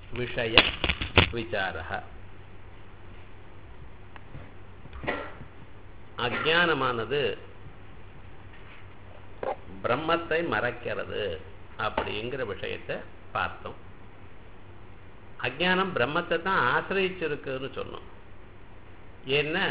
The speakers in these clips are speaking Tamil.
விஷய விசாரः அஜானமானது பிரம்மத்தை மறைக்கிறது அப்படிங்கிற விஷயத்தை பார்த்தோம் அஜானம் பிரம்மத்தை தான் ஆசிரியிச்சிருக்குன்னு சொன்னோம் ஏன்னா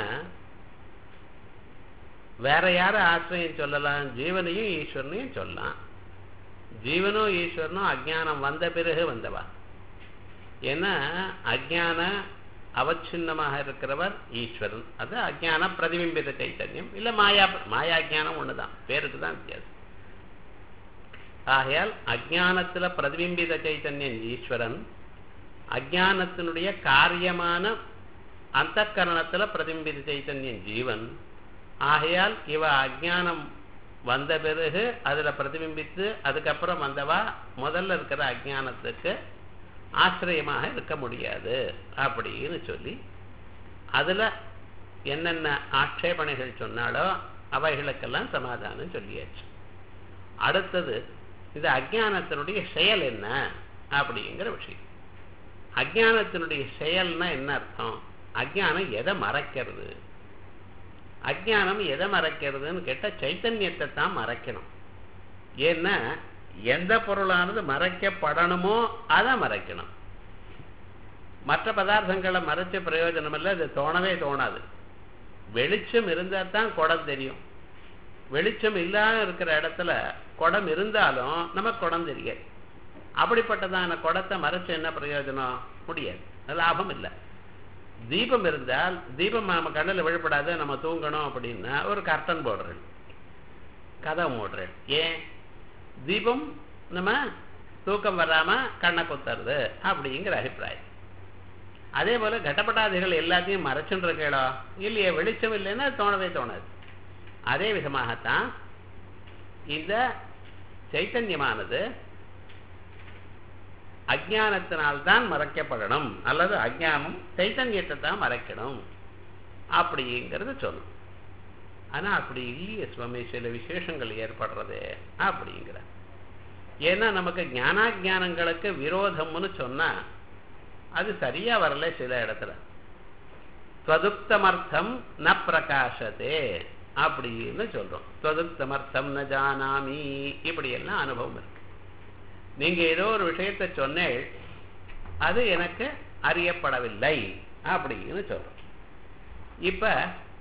வேற யாரை ஆசிரியம் சொல்லலாம் ஜீவனையும் ஈஸ்வரனையும் சொல்லலாம் ஜீவனும் ஈஸ்வரனும் அஜானம் வந்த பிறகு வந்தவா ஏன்னா அஜான அவச்சின்னமாக இருக்கிறவர் ஈஸ்வரன் அது அஜான பிரதிபிம்பித சைத்தன்யம் இல்ல மாயா மாயா அஜானம் ஒண்ணுதான் பேருக்கு தான் வித்தியாசம் ஆகையால் அஜானத்துல பிரதிபிம்பித சைத்தன்யம் ஈஸ்வரன் அஜானத்தினுடைய காரியமான அந்த கரணத்துல பிரதிபிம்பித சைத்தன்யம் ஜீவன் ஆகையால் இவ அஜானம் வந்த பிறகு அதுல பிரதிபிம்பித்து அதுக்கப்புறம் வந்தவா முதல்ல இருக்கிற அஜானத்துக்கு ஆசிரியமாக இருக்க முடியாது அப்படின்னு சொல்லி அதுல என்னென்ன ஆட்சேபனைகள் சொன்னாலோ அவைகளுக்கெல்லாம் சமாதானம் சொல்லியாச்சு அடுத்தது இது அஜானத்தினுடைய செயல் என்ன அப்படிங்கிற விஷயம் அஜானத்தினுடைய செயல்னா என்ன அர்த்தம் அஜானம் எதை மறைக்கிறது அஜானம் எதை மறைக்கிறதுன்னு கேட்டால் சைத்தன்யத்தை தான் மறைக்கணும் ஏன்னா எந்த பொருளானது மறைக்கப்படணுமோ அதை மறைக்கணும் மற்ற பதார்த்தங்களை மறைச்ச பிரயோஜனம் இல்லை அது தோணவே தோணாது வெளிச்சம் இருந்தால் தான் குடம் தெரியும் வெளிச்சம் இல்லாத இருக்கிற இடத்துல குடம் இருந்தாலும் நமக்கு குடம் தெரியாது அப்படிப்பட்டதான குடத்தை மறைச்சு என்ன பிரயோஜனம் முடியாது லாபம் இல்லை தீபம் இருந்தால் தீபம் நம்ம கண்ணில் விழுப்படாத நம்ம தூங்கணும் அப்படின்னா ஒரு கர்டன் போடுறேன் கதவு மூடுறேன் ஏன் தீபம் நம்ம தூக்கம் வராம கண்ணை குத்துறது அப்படிங்கிற அபிப்பிராயம் அதே போல கட்டப்பட்டாதிகள் எல்லாத்தையும் மறைச்சுட்டு இருக்கேடா இல்லையே வெளிச்சம் இல்லைன்னா தோணவே தோணாது அதே விதமாகத்தான் இந்த சைத்தன்யமானது அஜானத்தினால்தான் மறைக்கப்படணும் அல்லது அஜானம் சைத்தன்யத்தை தான் மறைக்கணும் அப்படிங்கிறது சொல்லும் ஆனா அப்படி இல்லையே சுவாமி சில விசேஷங்கள் ஏற்படுறது அப்படிங்கிற ஏன்னா நமக்கு ஞானாஜானங்களுக்கு விரோதம்னு சொன்னா அது சரியா வரல சில இடத்துல துவதுக்தமர்த்தம் ந பிரகாசத்தே அப்படின்னு சொல்றோம் துவதுக்தமர்த்தம் ந ஜானாமி இப்படி எல்லாம் அனுபவம் இருக்கு நீங்க ஏதோ ஒரு விஷயத்தை சொன்னேள் அது எனக்கு அறியப்படவில்லை அப்படின்னு சொல்றோம் இப்ப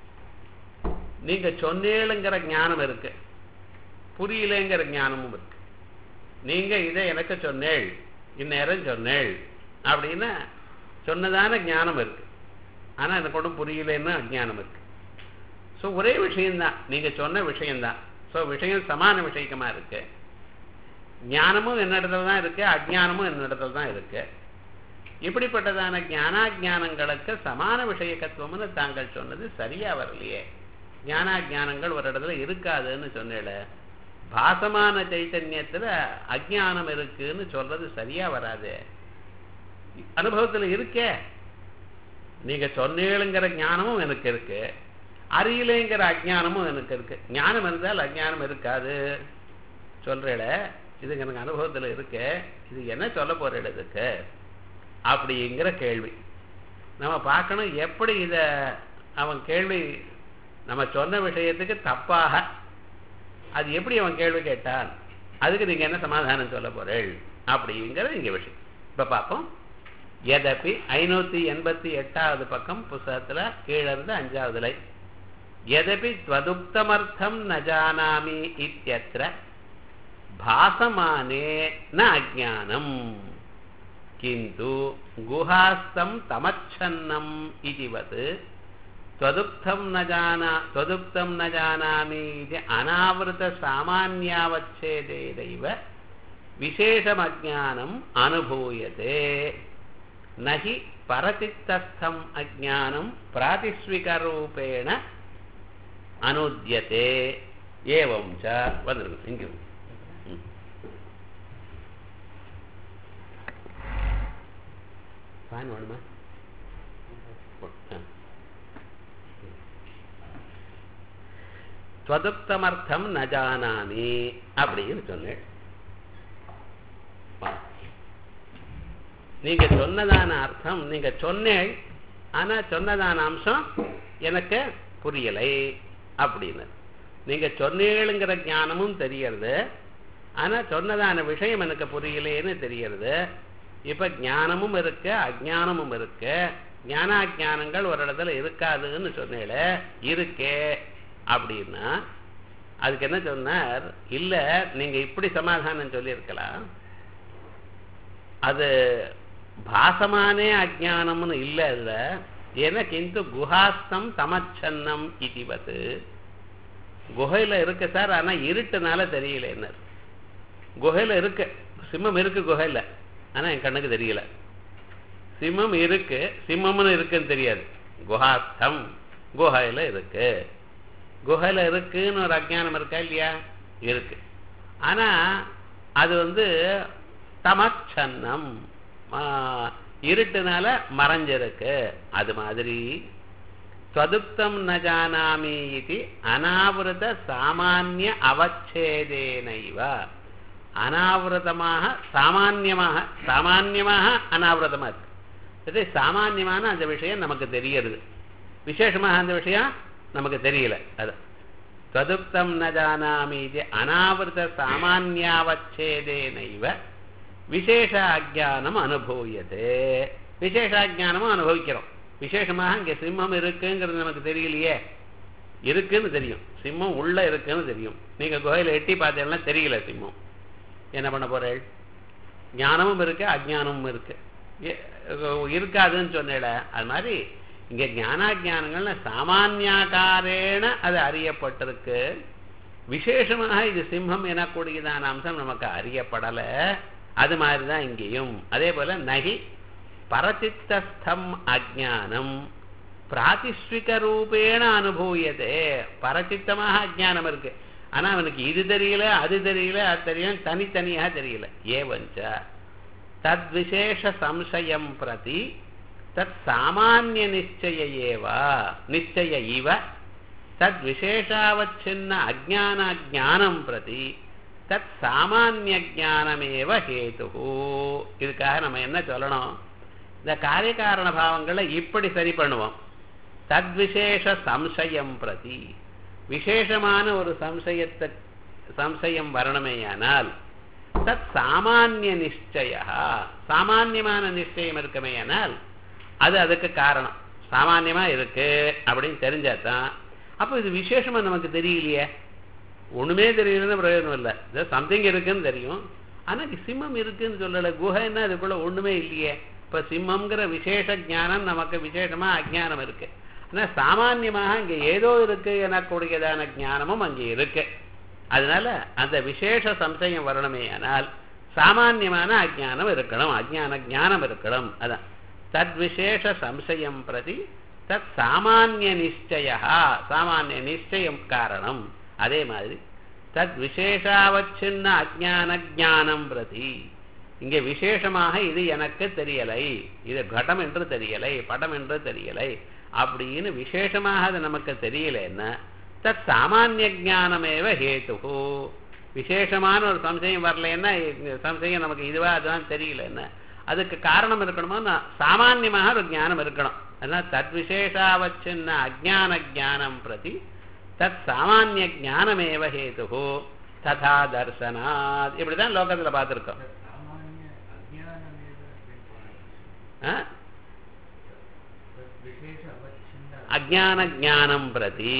நீங்க சொன்னேளுங்கிற ஞானம் இருக்கு புரியலங்கிற ஞானமும் இருக்கு நீங்க இதை எனக்கு சொன்னேள் இந்நேரம் சொன்னேள் அப்படின்னு சொன்னதான ஞானம் இருக்கு ஆனா எனக்கு ஒன்றும் புரியலன்னு அஜானம் இருக்கு ஸோ ஒரே விஷயம்தான் நீங்க சொன்ன விஷயம்தான் ஸோ விஷயம் சமான விஷயக்கமா இருக்கு ஞானமும் என்னிடத்துல தான் இருக்கு அஜானமும் என்னிடத்துல தான் இருக்கு இப்படிப்பட்டதான ஞானாஜானங்களுக்கு சமான விஷயக்கத்துவம்னு தாங்கள் சொன்னது சரியா வரலையே ஞானாஜானங்கள் ஒரு இடத்துல இருக்காதுன்னு சொன்னேல பாசமான சைத்தன்யத்துல அஜானம் இருக்குன்னு சொல்றது சரியா வராது அனுபவத்துல இருக்கே நீங்க சொன்னேளுங்கிற ஞானமும் எனக்கு இருக்கு அறியலைங்கிற அஜானமும் எனக்கு இருக்கு ஞானம் இருந்தால் அஜானம் இருக்காது சொல்றேட இது எனக்கு அனுபவத்தில் இருக்கு இது என்ன சொல்ல போற இதுக்கு அப்படிங்கிற கேள்வி நம்ம பார்க்கணும் எப்படி இத அவன் கேள்வி நம்ம சொன்ன விஷயத்துக்கு தப்பாக அது எப்படி அவன் கேள்வி கேட்டான் அதுக்கு நீங்க என்ன சமாதானம் சொல்ல போறேள் அப்படிங்கிறது இங்க விஷயம் இப்ப பார்ப்போம் எதப்பி ஐநூத்தி எண்பத்தி எட்டாவது பக்கம் புஸ்தகத்துல கீழே இருந்து அஞ்சாவதுல எதப்பி துவதுக்தமர்த்தம் நஜானாமி இத்தியத்திர भासमाने न अज्ञानम् किन्तु गुहास्तं तमच्छन्नम् इतिवत् त्वदुक्तं न जाना त्वदुक्तं न जानामि इति अनावृतसामान्यावच्छेदेनैव विशेषमज्ञानम् अनुभूयते न हि परचित्तस्थम् अज्ञानं प्रातिस्विकरूपेण अनुद्यते एवं च वदन्तु इङ्गिम् ஃபேன் வேணுமா துவதுக்தமர்த்தம் ந ஜானாமி அப்படின்னு சொன்னேன் நீங்க சொன்னதான அர்த்தம் நீங்க சொன்னேள் ஆனா சொன்னதான அம்சம் எனக்கு புரியலை அப்படின்னு நீங்க சொன்னீளுங்கிற ஞானமும் தெரியறது ஆனா சொன்னதான விஷயம் எனக்கு புரியலேன்னு தெரியறது இப்ப ஞானமும் இருக்கு அஜானமும் இருக்கு ஞானாஜானங்கள் ஒரு இடத்துல இருக்காதுன்னு சொன்னேல இருக்கே அப்படின்னா அதுக்கு என்ன சொன்னார் இல்ல நீங்க இப்படி சமாதானம் சொல்லியிருக்கலாம் அது பாசமானே அஜானம்னு இல்லை அதுல ஏன்னா கிந்து குஹாஸ்தம் தமச்சன்னம் இதுவது குகையில இருக்கு சார் ஆனா இருட்டுனால தெரியல என்ன குகையில இருக்கு சிம்மம் இருக்கு குகையில ஆனா என் கண்ணுக்கு தெரியல சிம்மம் இருக்கு சிம்மம்னு இருக்குன்னு தெரியாது குஹாஸ்தம் குகையில இருக்கு குகையில இருக்குன்னு ஒரு அஜானம் இருக்கா இல்லையா இருக்கு ஆனா அது வந்து தமச்சன்னம் இருட்டுனால மறைஞ்சிருக்கு அது மாதிரி ஸ்வதுப்தம் ந ஜானாமி இது அனாவிரத சாமானிய அவச்சேதேனைவ அனாவிரதமாக சாமான்யமாக சாமான்யமாக அனாவிரதமாக இருக்கு இது சாமான்யமான அந்த விஷயம் நமக்கு தெரியறது விசேஷமாக அந்த விஷயம் நமக்கு தெரியல அது ததுப்தம் ந ஜானாமி இது அனாவிரத சாமானியாவச்சேதேனைவ விசேஷ அஜானம் அனுபவியது விசேஷாஜானமும் அனுபவிக்கிறோம் விசேஷமாக இங்கே சிம்மம் இருக்குங்கிறது நமக்கு தெரியலையே இருக்குன்னு தெரியும் சிம்மம் உள்ள இருக்குன்னு தெரியும் நீங்க குகையில எட்டி பார்த்தீங்கன்னா தெரியல சிம்மம் என்ன பண்ண போறேள் ஞானமும் இருக்கு அஜானமும் இருக்கு இருக்காதுன்னு சொன்னேல அது மாதிரி இங்க ஞானாஜானங்கள்ல சாமானியாக்காரேன அது அறியப்பட்டிருக்கு விசேஷமாக இது சிம்மம் எனக்கூடியதான அம்சம் நமக்கு அறியப்படல அது மாதிரிதான் இங்கேயும் அதே போல நகி பரச்சித்தஸ்தம் அஜானம் பிராதிஸ்விக ரூபேண அனுபவியதே பரச்சித்தமாக அஜானம் இருக்கு ஆனா அவனுக்கு இது தெரியல அது தெரியல அது தெரியும் தனித்தனியாக தெரியல ஏவஞ்ச தத் விசேஷ சம்சயம் பிரதி தத் சாமானிய நிச்சய ஏவா நிச்சய இவ தத் விசேஷாவச்சின்ன அஜான ஜானம் பிரதி தத் சாமானிய ஜானமேவ ஹேது இதுக்காக நம்ம என்ன சொல்லணும் இந்த காரியகாரண பாவங்களை இப்படி சரி பண்ணுவோம் தத்விசேஷ சம்சயம் பிரதி விசேஷமான ஒரு சம்சயத்தை சம்சயம் வரணுமேயானால் தத் சாமானிய நிச்சய சாமான்யமான நிச்சயம் இருக்குமேயானால் அது அதுக்கு காரணம் சாமான்யமா இருக்கு அப்படின்னு தெரிஞ்சாதான் அப்போ இது விசேஷமா நமக்கு தெரியலையே ஒண்ணுமே தெரியலன்னு பிரயோஜனம் இல்லை இது சம்திங் இருக்குன்னு தெரியும் ஆனா சிம்மம் இருக்குன்னு சொல்லல குகைன்னா அதுக்குள்ள ஒண்ணுமே இல்லையே இப்ப சிம்மம்ங்கிற விசேஷ ஜானம் நமக்கு விசேஷமா அஜானம் இருக்கு ஆனா சாமான்யமாக இங்க ஏதோ இருக்கு எனக்கூடியதான ஞானமும் அங்கே இருக்கு அதனால அந்த விசேஷ சம்சயம் வரணுமே ஆனால் சாமான்யமான அஜானம் இருக்கணும் அஜான ஞானம் இருக்கணும் அதான் தத் விசேஷ சம்சயம் பிரதி தத் சாமானிய நிச்சய சாமானிய நிச்சயம் காரணம் அதே மாதிரி தத் விசேஷாவச்சின்ன அஜான ஜானம் பிரதி இங்கே விசேஷமாக இது எனக்கு தெரியலை இது கடம் என்று தெரியலை படம் என்று தெரியலை அப்படின்னு விசேஷமாக அது நமக்கு தெரியலன்னா தத் சாமானிய ஜானமேவ ஹேத்து விசேஷமான ஒரு சம்சயம் வரலன்னா சம்சயம் நமக்கு இதுவா அதுதான் தெரியலன்னா அதுக்கு காரணம் இருக்கணுமோ சாமான்யமாக ஒரு ஞானம் இருக்கணும் அதனால தத் விசேஷாவச்சின்ன அஜான ஜானம் பிரதி தத் சாமானிய ஜானமேவ ஹேத்து ததா தர்சனாத் இப்படிதான் லோகத்துல பார்த்திருக்கோம் அஜான ஜானம் பிரதி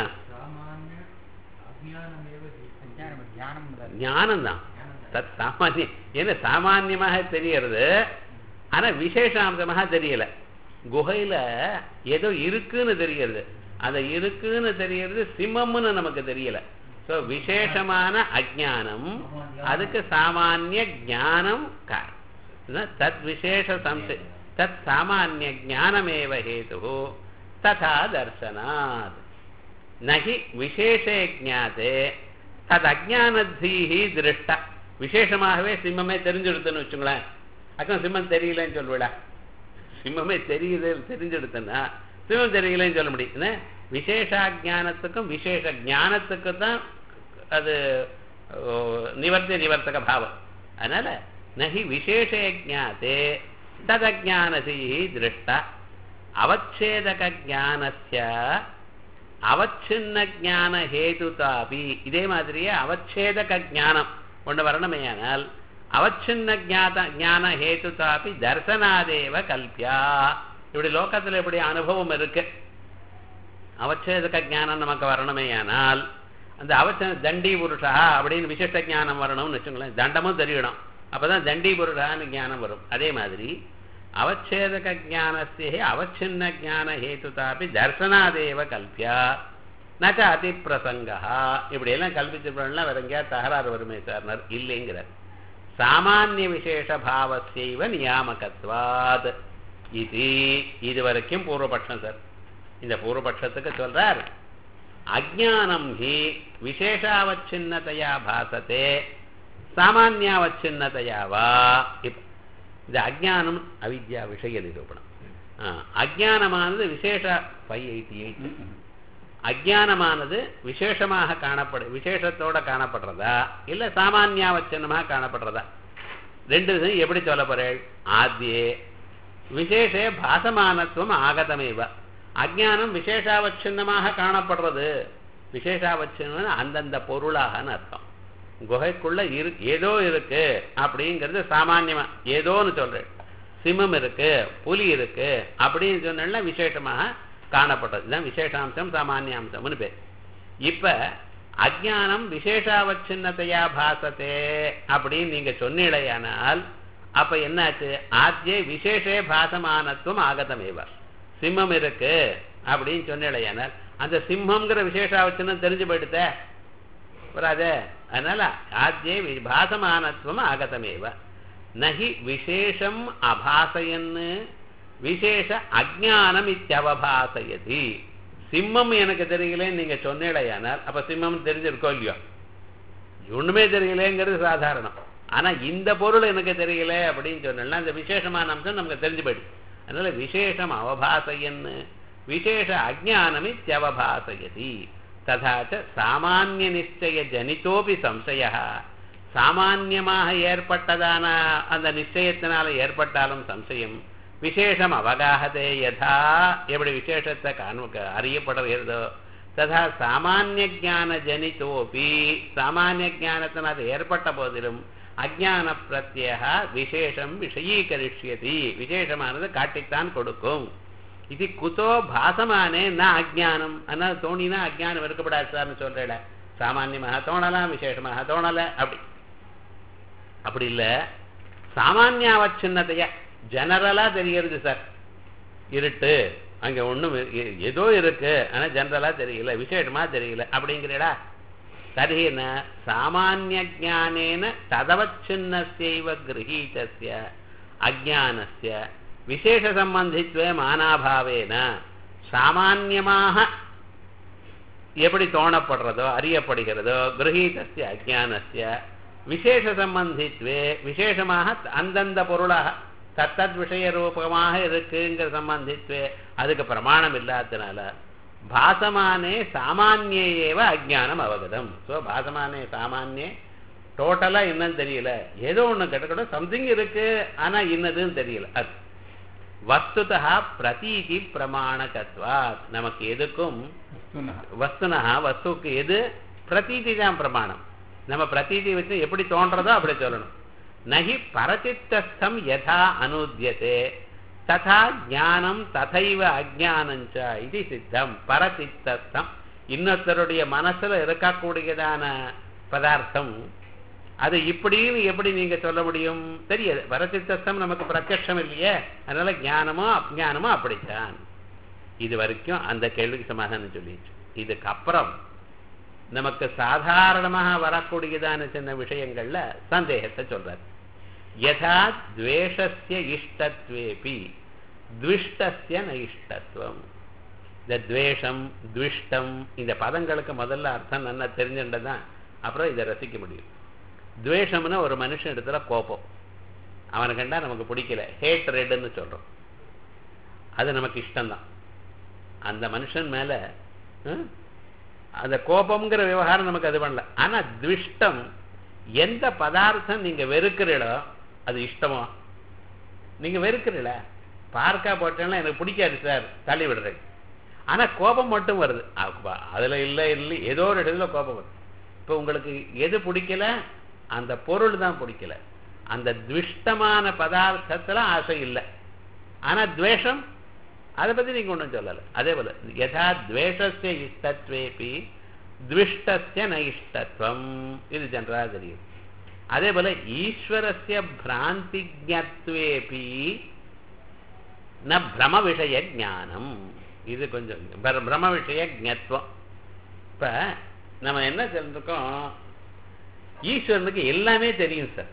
ஞானம் தான் தத் சாமானிய ஏன்னா சாமான்யமாக தெரியறது ஆனா விசேஷாம்சமாக தெரியல குகையில ஏதோ இருக்குன்னு தெரியறது அந்த இருக்குன்னு தெரியறது சிம்மம்னு நமக்கு தெரியல சோ விசேஷமான அஜானம் அதுக்கு சாமானிய ஜானம் காரணம் தத் விசேஷ சம்ச தத் சாமானிய ஜானமேவ ஹேது ததா தர்சனாத் நகி விசேஷே ஜாத்தே தத் அஜானத்தீஹி திருஷ்ட விசேஷமாகவே சிம்மமே தெரிஞ்செடுத்துன்னு வச்சுங்களேன் அக்கம் சிம்மம் தெரியலன்னு சொல்லுவிடா சிம்மமே தெரியுது தெரிஞ்செடுத்தனா சிம்மம் தெரியலன்னு சொல்ல முடியும் விசேஷாஜானத்துக்கும் விசேஷ ஞானத்துக்கு தான் அது நிவர்த்தி நிவர்த்தக பாவம் அதனால நகி விசேஷ ஜாத்தே ததஜானசி திருஷ்ட அவச்சேதக ஜானஸ்ய அவச்சின்ன ஜான ஹேதுதாபி இதே மாதிரியே அவச்சேதக ஜானம் ஒன்று வரணுமேயானால் அவச்சின்ன ஜாத ஞான ஹேதுதாபி தர்சனாதேவ கல்பியா இப்படி லோகத்தில் இப்படி அனுபவம் இருக்கு அவச்சேதக ஞானம் நமக்கு வரணுமேயானால் அந்த அவச்ச தண்டி புருஷா அப்படின்னு விசிஷ்ட ஞானம் வரணும்னு வச்சுங்களேன் தண்டமும் தெரியணும் அப்பதான் தண்டி புருஷான்னு ஞானம் வரும் அதே மாதிரி அவச்சேதக ஜானஸ்யே அவச்சின்ன ஜான ஹேதுதாபி தர்சனாதேவ கல்பியா நச்ச அதிப்பிரசங்கா இப்படி எல்லாம் கல்பிச்சுலாம் வேற எங்கேயா தகராறு வருமே சார்னர் இல்லைங்கிறார் சாமானிய விசேஷ பாவசைவ நியாமகத்வாத் இது இது வரைக்கும் பூர்வபட்சம் சார் இந்த பூர்வபட்சத்துக்கு சொல்றார் அஜானம் ஹி விசேஷாவச்சின்னதையா பாசத்தே சாமானியாவச்சின்னதையா வா இப்ப இந்த அஜானம் அவித்யா விஷய நிரூபணம் அஜானமானது விசேஷ ஃபைவ் எயிட்டி எயிட் அஜானமானது விசேஷமாக காணப்படு விசேஷத்தோட காணப்படுறதா இல்ல சாமானியாவச்சனமாக காணப்படுறதா ரெண்டு இது எப்படி சொல்ல போறேள் ஆத்தியே விசேஷே பாசமானத்துவம் ஆகதமேவ அஜானம் விசேஷாவச்சின்னமாக காணப்படுறது விசேஷாவச்சின்னம் அந்தந்த பொருளாகன்னு அர்த்தம் குகைக்குள்ள இரு ஏதோ இருக்கு அப்படிங்கிறது சாமான்யமா ஏதோன்னு சொல்றேன் சிம்மம் இருக்கு புலி இருக்கு அப்படின்னு சொன்னா விசேஷமாக காணப்பட்டது இதுதான் விசேஷாம்சம் சாமானியாம்சம்னு பேர் இப்ப அஜானம் விசேஷாவச்சின்னதையா பாசத்தே அப்படின்னு நீங்க சொன்னீழையானால் அப்ப என்னாச்சு ஆத்தியே விசேஷே பாசமானத்துவம் ஆகதமேவ சிம்மம் இருக்கு அப்படின்னு சொன்னீழையானால் அந்த சிம்மம்ங்கிற விசேஷாவச்சின்னம் தெரிஞ்சு போயிடுத்த வராதே அதனால ஆத்தியே பாசமானத்துவம் ஆகதமேவ நகி விசேஷம் அபாசயன்னு விசேஷ அஜானம் இத்தியவபாசயதி சிம்மம் எனக்கு தெரியலேன்னு நீங்க சொன்னீடையானால் அப்ப சிம்மம் தெரிஞ்சிருக்கோ இல்லையோ ஒண்ணுமே தெரியலேங்கிறது சாதாரணம் ஆனா இந்த பொருள் எனக்கு தெரியல அப்படின்னு சொன்னா அந்த விசேஷமான அம்சம் நமக்கு தெரிஞ்சு போயிடுது அதனால விசேஷம் அவபாசையன்னு விசேஷ அஜானம் இத்தியவபாசயதி ததாச்ச சாமானிய நிச்சய ஜனித்தோபி சம்சய சாமான்யமாக ஏற்பட்டதான அந்த நிச்சயத்தினால ஏற்பட்டாலும் சம்சயம் விசேஷம் அவகாகதே யதா எப்படி விசேஷத்தை காண அறியப்படுகிறதோ ததா சாமானிய ஜான ஜனித்தோபி சாமானிய ஜானத்தினால் ஏற்பட்ட போதிலும் அஜான பிரத்யக விசேஷம் விஷயீகரிஷ்யதி விசேஷமானது காட்டித்தான் கொடுக்கும் இது குதோ பாசமானே ந அஜானம் அதனால தோணினா அஜானம் இருக்கப்படாது சார்னு சொல்றேன் சாமான்யமாக தோணலாம் விசேஷமாக தோணல அப்படி அப்படி இல்ல சாமானியாவச்சின்னதைய ஜெனரலா தெரியறது சார் இருட்டு அங்க ஒண்ணும் ஏதோ இருக்கு ஆனா ஜெனரலா தெரியல விசேஷமா தெரியல அப்படிங்கிறடா தர்ஹின சாமானிய ஜானேன ததவச்சின்னஸ்யைவ கிரகீதஸ்ய அஜானஸ்ய விசேஷ சம்பந்தித்வே மானாபாவேன சாமான்யமாக எப்படி தோணப்படுறதோ அறியப்படுகிறதோ கிரகீதஸ்ய அஜானஸ்ய விசேஷ சம்பந்தித்வே விசேஷமாக அந்தந்த பொருளாக தத்தத் விஷய ரூபமாக இருக்குங்கிற சம்பந்தித்வே அதுக்கு பிரமாணம் இல்லாததுனால பாசமானே சாமானியே ஏவ அஜானம் அவகதம் ஸோ பாசமானே சாமானியே டோட்டலா என்னன்னு தெரியல ஏதோ ஒண்ணு கிட்ட சம்திங் இருக்கு ஆனா இன்னதுன்னு தெரியல அது வஸ்துதா பிரதீதி பிரமாணகத்வாத் நமக்கு எதுக்கும் வஸ்துனா வஸ்துக்கு எது பிரதீதி தான் பிரமாணம் நம்ம பிரதீதி வச்சு எப்படி தோன்றதோ அப்படி சொல்லணும் நகி பரச்சித்தஸ்தம் யதா அனுத்தியதே ததா ஞானம் ததைவ அஜானஞ்ச இது சித்தம் பரச்சித்தஸ்தம் இன்னொருத்தருடைய மனசுல இருக்கக்கூடியதான பதார்த்தம் அது இப்படின்னு எப்படி நீங்க சொல்ல முடியும் தெரியாது பரச்சித்தஸ்தம் நமக்கு பிரத்யட்சம் இல்லையே அதனால ஞானமோ அஜானமோ அப்படித்தான் இது வரைக்கும் அந்த கேள்விக்கு சமாதானம் சொல்லிடுச்சு இதுக்கப்புறம் நமக்கு சாதாரணமாக வரக்கூடியதான சின்ன விஷயங்கள்ல சந்தேகத்தை சொல்றாரு யதா துவேஷஸ்ய இஷ்டத்வேபி துவிஷ்டஸ்ய நைஷ்டத்துவம் இந்த துவேஷம் துவிஷ்டம் இந்த பதங்களுக்கு முதல்ல அர்த்தம் நல்லா தெரிஞ்சுட்டதான் அப்புறம் இதை ரசிக்க முடியும் துவேஷம்னா ஒரு மனுஷன் இடத்துல கோபம் அவனை கண்டா நமக்கு பிடிக்கல ஹேட் ரெட்னு சொல்றோம் அது நமக்கு இஷ்டம்தான் அந்த மனுஷன் மேல அந்த கோபம்ங்கிற விவகாரம் நமக்கு அது பண்ணல ஆனா துவிஷ்டம் எந்த பதார்த்தம் நீங்க வெறுக்கிறீங்களோ அது இஷ்டமா நீங்க வெறுக்கிறீல பார்க்கா போட்டேன்னா எனக்கு பிடிக்காது சார் தள்ளி விடுறேன் ஆனா கோபம் மட்டும் வருது அப்ப அதுல இல்லை இல்லை ஏதோ ஒரு இடத்துல கோபம் வருது இப்போ உங்களுக்கு எது பிடிக்கல அந்த பொருள் தான் பிடிக்கல அந்த துஷ்டமான பதார்த்தத்துல ஆசை இல்லை ஆனா துவேஷம் அதை பத்தி நீங்க ஒன்றும் சொல்லலை அதே போல யதா துவேஷஸ்ய இஷ்டத்வேபி துவிஷ்டஸ்ய ந இஷ்டத்வம் இது ஜென்ரலா தெரியும் அதே போல ஈஸ்வரஸ்ய பிராந்திஜத்வேபி ந பிரம விஷய ஞானம் இது கொஞ்சம் பிர- பிரம விஷய ஞத்வம் இப்ப நம்ம என்ன சொல்லிருக்கோம் ஈஸ்வரனுக்கு எல்லாமே தெரியும் சார்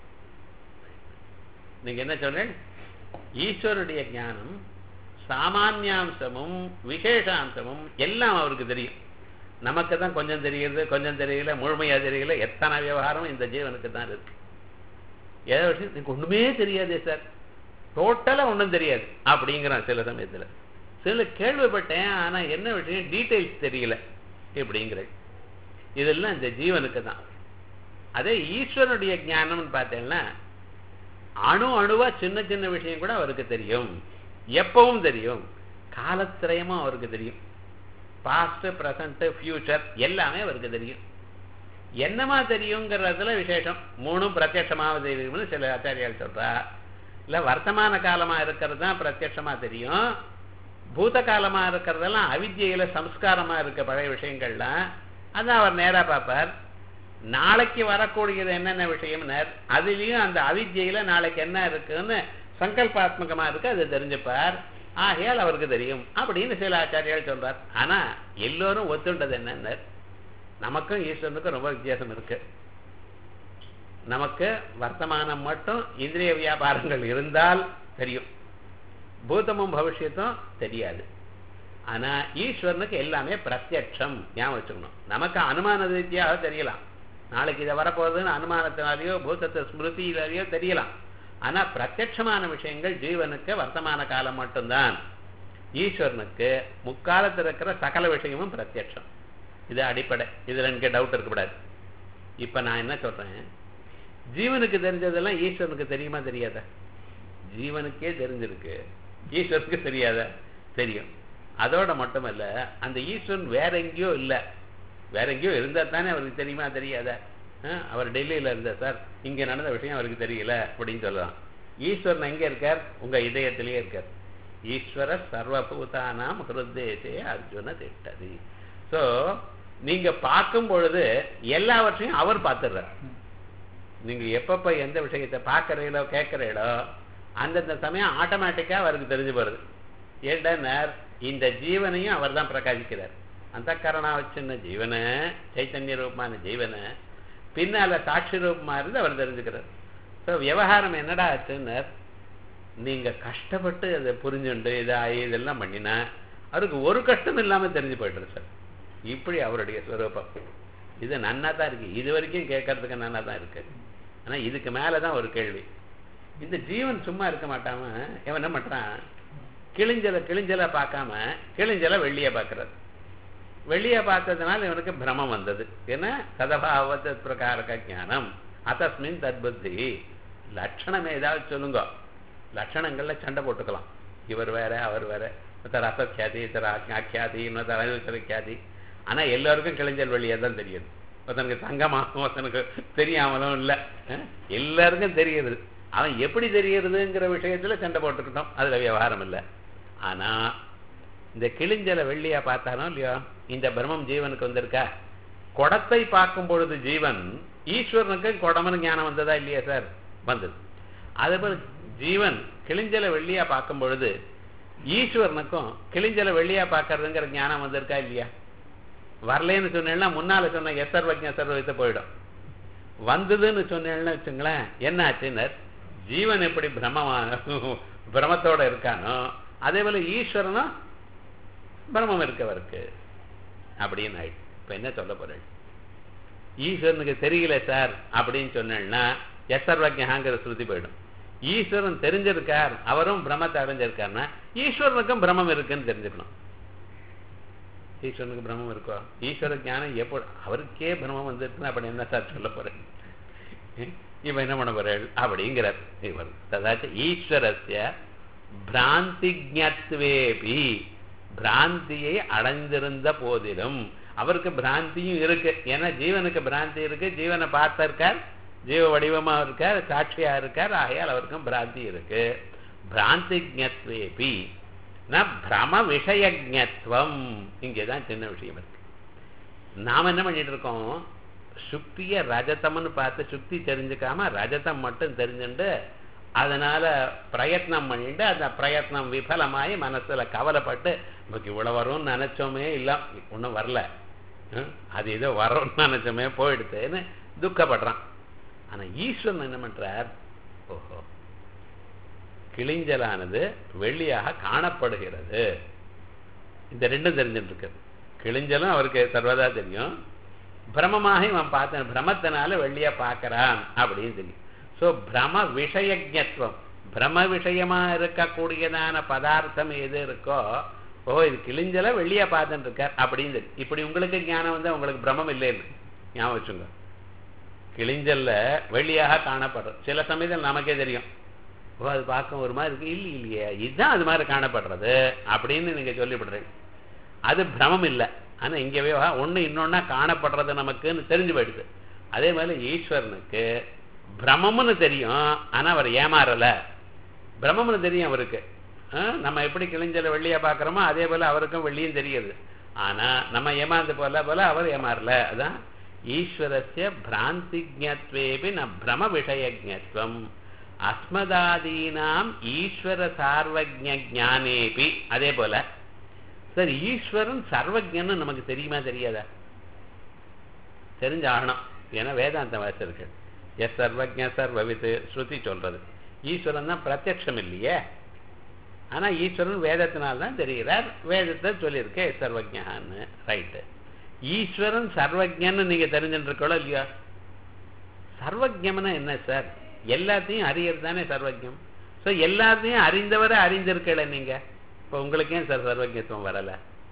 நீங்க என்ன சொல்றேன் ஈஸ்வருடைய ஞானம் சாமானியாம்சமும் விசேஷாம்சமும் எல்லாம் அவருக்கு தெரியும் நமக்கு தான் கொஞ்சம் தெரியுது கொஞ்சம் தெரியல முழுமையா தெரியல எத்தனை விவகாரம் இந்த ஜீவனுக்கு தான் இருக்கு ஏதோ விஷயம் எனக்கு ஒண்ணுமே தெரியாதே சார் டோட்டலா ஒண்ணும் தெரியாது அப்படிங்கிறான் சில சமயத்துல சில கேள்விப்பட்டேன் ஆனா என்ன விஷயம் டீடைல்ஸ் தெரியல இப்படிங்கிற இதெல்லாம் இந்த ஜீவனுக்கு தான் அதே ஈஸ்வரனுடைய ஞானம்னு பார்த்தேன்னா அணு அணுவா சின்ன சின்ன விஷயம் கூட அவருக்கு தெரியும் எப்பவும் தெரியும் காலத்திரயமும் அவருக்கு தெரியும் பாஸ்ட் பிரசன்ட் ஃபியூச்சர் எல்லாமே அவருக்கு தெரியும் என்னமா தெரியுங்கிறதுல விசேஷம் மூணும் பிரத்யட்சமாக தெரியும்னு சில ஆச்சாரியால் சொல்றா இல்ல வர்த்தமான காலமா இருக்கிறது தான் பிரத்யட்சமா தெரியும் பூத காலமா இருக்கிறதெல்லாம் அவித்யில சம்ஸ்காரமா இருக்க பழைய விஷயங்கள்லாம் அதான் அவர் நேரா பார்ப்பார் நாளைக்கு வரக்கூடியது என்னென்ன விஷயம்னார் அதுலயும் அந்த அவித்யில நாளைக்கு என்ன இருக்குன்னு சங்கல்பாத்மகமா இருக்கு அது தெரிஞ்சுப்பார் ஆகையால் அவருக்கு தெரியும் அப்படின்னு சில ஆச்சாரியால் சொல்றார் ஆனா எல்லோரும் ஒத்துண்டது என்னன்னார் நமக்கும் ஈஸ்வரனுக்கும் ரொம்ப வித்தியாசம் இருக்கு நமக்கு வர்த்தமானம் மட்டும் இந்திரிய வியாபாரங்கள் இருந்தால் தெரியும் பூதமும் பவிஷ்யத்தும் தெரியாது ஆனா ஈஸ்வரனுக்கு எல்லாமே பிரத்யட்சம் ஞாபகம் வச்சுக்கணும் நமக்கு அனுமான ரீதியாக தெரியலாம் நாளைக்கு இதை வரப்போகுதுன்னு அனுமானத்தினாலேயோ பூதத்தை ஸ்மிருதியிலேயோ தெரியலாம் ஆனா பிரத்யட்சமான விஷயங்கள் ஜீவனுக்கு வர்த்தமான காலம் மட்டும்தான் ஈஸ்வரனுக்கு முக்காலத்தில் இருக்கிற சகல விஷயமும் பிரத்யட்சம் இது அடிப்படை இதுல எனக்கு டவுட் இருக்கக்கூடாது இப்ப நான் என்ன சொல்றேன் ஜீவனுக்கு தெரிஞ்சதெல்லாம் ஈஸ்வரனுக்கு தெரியுமா தெரியாதா ஜீவனுக்கே தெரிஞ்சிருக்கு ஈஸ்வரனுக்கு தெரியாத தெரியும் அதோட மட்டுமல்ல அந்த ஈஸ்வரன் வேற எங்கேயோ இல்ல வேற எங்கேயோ இருந்தா தானே அவருக்கு தெரியுமா தெரியாத அஹ், அவர் டெல்லியில இருந்தார் சார் இங்க நடந்த விஷயம் அவருக்கு தெரியல அப்படின்னு சொல்லலாம் ஈஸ்வரன் எங்க இருக்கார் உங்க இதயத்திலேயே இருக்கார் ஈஸ்வர சர்வபூதானாம் ஹிருதேசே அர்ஜுன திட்டதி சோ நீங்க பார்க்கும் பொழுது எல்லாவற்றையும் அவர் பார்த்துடுறார் நீங்க எப்பப்ப எந்த விஷயத்தை பார்க்கறீங்களோ கேட்கறீங்களோ அந்தந்த சமயம் ஆட்டோமேட்டிக்கா அவருக்கு தெரிஞ்சு போறது ஏண்டனர் இந்த ஜீவனையும் அவர் தான் பிரகாசிக்கிறார் அந்த கரணா வச்சிருந்த ஜீவனை சைத்தன்ய ரூபமான ஜீவனை பின்னால சாட்சி ரூபமா இருந்து அவர் தெரிஞ்சுக்கிறார் ஸோ விவகாரம் என்னடா ஆச்சுன்னர் நீங்க கஷ்டப்பட்டு அதை புரிஞ்சுண்டு இதாகி இதெல்லாம் பண்ணினா அவருக்கு ஒரு கஷ்டம் இல்லாம தெரிஞ்சு போயிட்டுரு சார் இப்படி அவருடைய ஸ்வரூபம் இது நன்னா தான் இருக்கு இது வரைக்கும் கேட்கறதுக்கு நன்னா தான் இருக்கு ஆனா இதுக்கு மேலதான் ஒரு கேள்வி இந்த ஜீவன் சும்மா இருக்க மாட்டாம இவன் என்ன பண்றான் கிழிஞ்சலை கிழிஞ்சலை பார்க்காம கிழிஞ்சலை வெள்ளிய பார்க்கறது வெளியே பார்த்ததுனால இவனுக்கு பிரமம் வந்தது என்ன சதபாவத பிரகாரக ஞானம் அத்தஸ்மின் தத்புத்தி லட்சணம் ஏதாவது சொல்லுங்க லட்சணங்கள்ல சண்டை போட்டுக்கலாம் இவர் வேற அவர் வேற ஒருத்தர் அசக்கியாதி இத்தர் ஆக்கியாதி இன்னொருத்தர் அனுசர கியாதி ஆனா எல்லாருக்கும் கிளைஞ்சல் வெளியே தான் தெரியுது ஒருத்தனுக்கு தங்கமாகவும் ஒருத்தனுக்கு தெரியாமலும் இல்லை எல்லாருக்கும் தெரியுது அவன் எப்படி தெரியறதுங்கிற விஷயத்துல சண்டை போட்டுக்கிட்டோம் அதுல விவகாரம் இல்லை ஆனா இந்த கிழிஞ்சலை வெள்ளியா பார்த்தானோ இல்லையோ இந்த பிரம்மம் ஜீவனுக்கு வந்திருக்கா குடத்தை பார்க்கும் பொழுது ஜீவன் ஈஸ்வரனுக்கு குடமனு ஞானம் வந்ததா இல்லையா சார் வந்தது அதே போல ஜீவன் கிழிஞ்சலை வெள்ளியா பார்க்கும் பொழுது ஈஸ்வரனுக்கும் கிழிஞ்சலை வெள்ளியா பார்க்கறதுங்கிற ஞானம் வந்திருக்கா இல்லையா வரலேன்னு சொன்னேன்னா முன்னால சொன்ன எசர்வஜ சர்வத்தை போயிடும் வந்ததுன்னு சொன்னேன்னு வச்சுங்களேன் என்ன ஆச்சுன்னர் ஜீவன் எப்படி பிரமமான பிரமத்தோட இருக்கானோ அதே போல ஈஸ்வரனும் பிரமம் இருக்கவருக்கு அப்படின்னு ஆயிடுச்சு இப்ப என்ன சொல்ல போறேன் ஈஸ்வரனுக்கு தெரியல சார் அப்படின்னு சொன்னேன்னா எசர்வஜாங்கிற ஸ்ருதி போயிடும் ஈஸ்வரன் தெரிஞ்சிருக்கார் அவரும் பிரமத்தை அடைஞ்சிருக்காருன்னா ஈஸ்வரனுக்கும் பிரமம் இருக்குன்னு தெரிஞ்சுக்கணும் ஈஸ்வரனுக்கு பிரம்மம் இருக்கோ ஈஸ்வர ஞானம் எப்போ அவருக்கே பிரம்மம் வந்துருக்குன்னு அப்படி என்ன சார் சொல்ல போறேன் இவன் என்ன பண்ண போறாள் அப்படிங்கிறார் இவர் ததாச்ச ஈஸ்வரஸ்ய பிராந்திஜத்வேபி பிராந்தியை அடைந்திருந்த போதிலும் அவருக்கு பிராந்தியும் இருக்கு ஏன்னா ஜீவனுக்கு பிராந்தி இருக்கு ஜீவனை பார்த்திருக்கார் ஜீவ வடிவமா இருக்கார் சாட்சியா இருக்கார் ஆகையால் அவருக்கும் பிராந்தி இருக்கு பிராந்திஜத்வேபி ந பிரம விஷயஜத்வம் இங்கேதான் சின்ன விஷயம் இருக்கு நாம் என்ன பண்ணிட்டு இருக்கோம் சுக்திய ரஜதம்னு பார்த்து சுக்தி தெரிஞ்சுக்காம ரஜதம் மட்டும் தெரிஞ்சுண்டு அதனால பிரயத்னம் பண்ணிட்டு அந்த பிரயத்னம் விபலமாயி மனசுல கவலைப்பட்டு நமக்கு இவ்வளவு வரும்னு நினைச்சோமே இல்ல ஒன்றும் வரல ஹம், அது ஏதோ வரும்னு நினைச்சோமே போயிடுதுன்னு துக்கப்படுறான் ஆனா ஈஸ்வரன் என்ன பண்றார் ஓஹோ கிளிஞ்சலானது வெள்ளியாக காணப்படுகிறது இந்த ரெண்டும் தெரிஞ்சுட்டு இருக்கு கிழிஞ்சலும் அவருக்கு சர்வதா தெரியும் பிரமமாக இவன் பார்த்த பிரமத்தினால வெள்ளிய பார்க்கறான் அப்படின்னு தெரியும் ஸோ பிரம விஷயஜத்துவம் பிரம விஷயமா இருக்கக்கூடியதான பதார்த்தம் எது இருக்கோ ஓ இது கிழிஞ்சல வெள்ளியா பார்த்துட்டு இருக்கார் அப்படின்னு தெரியும். இப்படி உங்களுக்கு ஞானம் வந்து உங்களுக்கு பிரமம் இல்லைன்னு ஞாபகம் வச்சுங்க கிழிஞ்சல்ல வெள்ளியாக காணப்படுறது சில சமயத்தில் நமக்கே தெரியும் ஓ அது பார்க்க ஒரு மாதிரி இருக்கு இல்லை இல்லையே இதுதான் அது மாதிரி காணப்படுறது அப்படின்னு நீங்க சொல்லிவிடுறீங்க அது பிரமம் இல்லை ஆனா இங்கவே ஒண்ணு இன்னொன்னா காணப்படுறது நமக்குன்னு தெரிஞ்சு போயிடுது அதே மாதிரி ஈஸ்வரனுக்கு பிரமம்னு தெரியும் ஆனா அவர் ஏமாறல பிரமம்னு தெரியும் அவருக்கு ஆ, நம்ம எப்படி கிழிஞ்சல வெள்ளியா பார்க்கறோமோ அதே போல அவருக்கும் வெள்ளியும் தெரியுது ஆனா நம்ம ஏமாந்து போல போல அவர் ஏமாறல அதான் ஈஸ்வரஸ்ய பிராந்திஜத்வேபி ந பிரம விஷயஜத்வம் அஸ்மதாதீனாம் ஈஸ்வர சார்வஜ ஞானேபி அதே போல சார் ஈஸ்வரன் சர்வஜன்னு நமக்கு தெரியுமா தெரியாதா தெரிஞ்சாகணும் ஏன்னா வேதாந்த வாசர்கள் எஸ் சர்வஜ சர்வவித்து ஸ்ருதி சொல்றது ஈஸ்வரன் தான் பிரத்யக்ஷம் இல்லையே ஆனா ஈஸ்வரன் வேதத்தினால தான் தெரிகிறார் வேதத்தை சொல்லியிருக்கே சர்வஜான்னு ரைட்டு ஈஸ்வரன் சர்வஜன்னு நீங்க தெரிஞ்சுட்டு இருக்கோ இல்லையா சர்வஜம்னா என்ன சார் எல்லாத்தையும் அறியறது தானே சர்வஜம் ஸோ எல்லாத்தையும் அறிந்தவரை அறிந்திருக்கல நீங்க இப்போ உங்களுக்கு ஏன் சார் சர்வஜத்துவம் வரல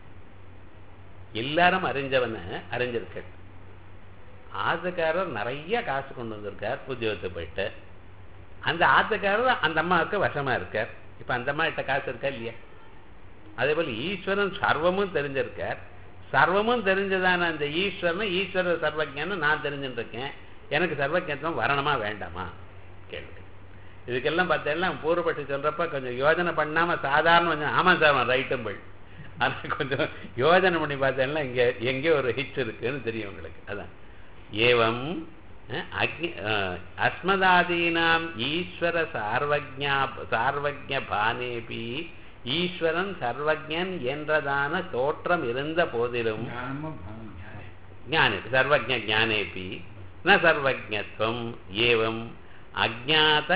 எல்லாரும் அறிஞ்சவனை அறிஞ்சிருக்க ஆத்துக்காரர் நிறைய காசு கொண்டு வந்திருக்கார் உத்தியோகத்தை போயிட்டு அந்த ஆத்துக்காரர் அந்த அம்மாவுக்கு வசமா இருக்கார் இப்ப அந்த அம்மா கிட்ட காசு இருக்கா இல்லையா அதே போல ஈஸ்வரன் சர்வமும் தெரிஞ்சிருக்கார் சர்வமும் தெரிஞ்சதான அந்த ஈஸ்வரன் ஈஸ்வர சர்வஜன்னு நான் தெரிஞ்சுட்டு இருக்கேன் எனக்கு சர்வஜத்துவம் வரணுமா வேண்டாமா கேள்வி இதுக்கெல்லாம் பார்த்தேன்னா பூர்வப்பட்டு சொல்றப்ப கொஞ்சம் யோஜனை பண்ணாம சாதாரண கொஞ்சம் ஆமா சார் ரைட்டும் போய் ஆனா கொஞ்சம் யோஜனை பண்ணி பார்த்தேன்னா இங்க எங்கேயோ ஒரு ஹிட் இருக்குன்னு தெரியும் உங்களுக்கு அதான் ஏவம் அஹ், அக்னி அஹ், அஸ்மதாதீனாம் ஈஸ்வர சார்வஜா சார்வஜ பானேபி ஈஸ்வரன் சர்வஜன் என்றதான தோற்றம் இருந்த போதிலும் ஞானமும் பாவம் ஞானம் ஞானே சர்வஜ ஞானேபி ந சர்வஜத்வம் ஏவம் அஜாத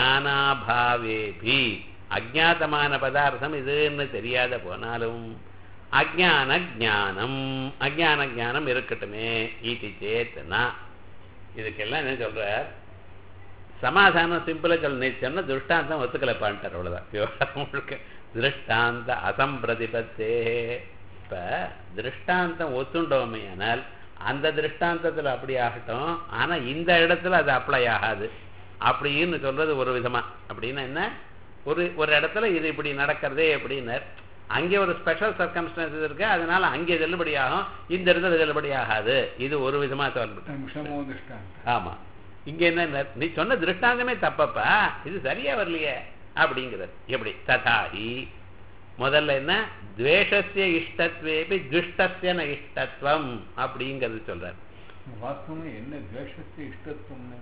ஞானாபாவேபி அஜாத்தமான பதார்த்தம் இதுன்னு தெரியாத போனாலும் அஜான ஞானம் அஜான ஞானம் இருக்கட்டுமே ஈட்டி சேத்தனா இதுக்கெல்லாம் என்ன சொல்றார் சமாதானம் சிம்பிளா சொல்ல நீ சொன்ன திருஷ்டாந்தம் ஒத்துக்கலப்பான்ட்டார் அவ்வளவுதான் விவகாரம் முழுக்க திருஷ்டாந்த அசம்பிரதிபத்தே இப்ப திருஷ்டாந்தம் ஒத்துண்டோமே ஆனால் அந்த திருஷ்டாந்தத்துல அப்படி ஆகட்டும் ஆனா இந்த இடத்துல அது அப்ளை ஆகாது அப்படின்னு சொல்றது ஒரு விதமா அப்படின்னா என்ன ஒரு ஒரு இடத்துல இது இப்படி நடக்கிறதே எப்படின்னார் அங்கே ஒரு ஸ்பெஷல் சர்க்கம்ஸ்டன்சஸ் இருக்கு அதனால அங்கே செல்லுபடி ஆகும் இந்த இடத்துல செல்லுபடி ஆகாது இது ஒரு விதமா சொல்லப்பட்டு நிமிஷமோ திருஷ்டாந்தம் ஆமா இங்க என்ன நீ சொன்ன திருஷ்டாந்தமே தப்பப்பா இது சரியா வரலையே அப்படிங்கிறது எப்படி ததாஹி முதல்ல என்ன துவேஷஸ்ய இஷ்டத்வேபி துஷ்டஸ்ய ந இஷ்டத்துவம் அப்படிங்கிறது சொல்றார் வாஸ்தவம் என்ன துவேஷத்தை இஷ்டத்துவம்னு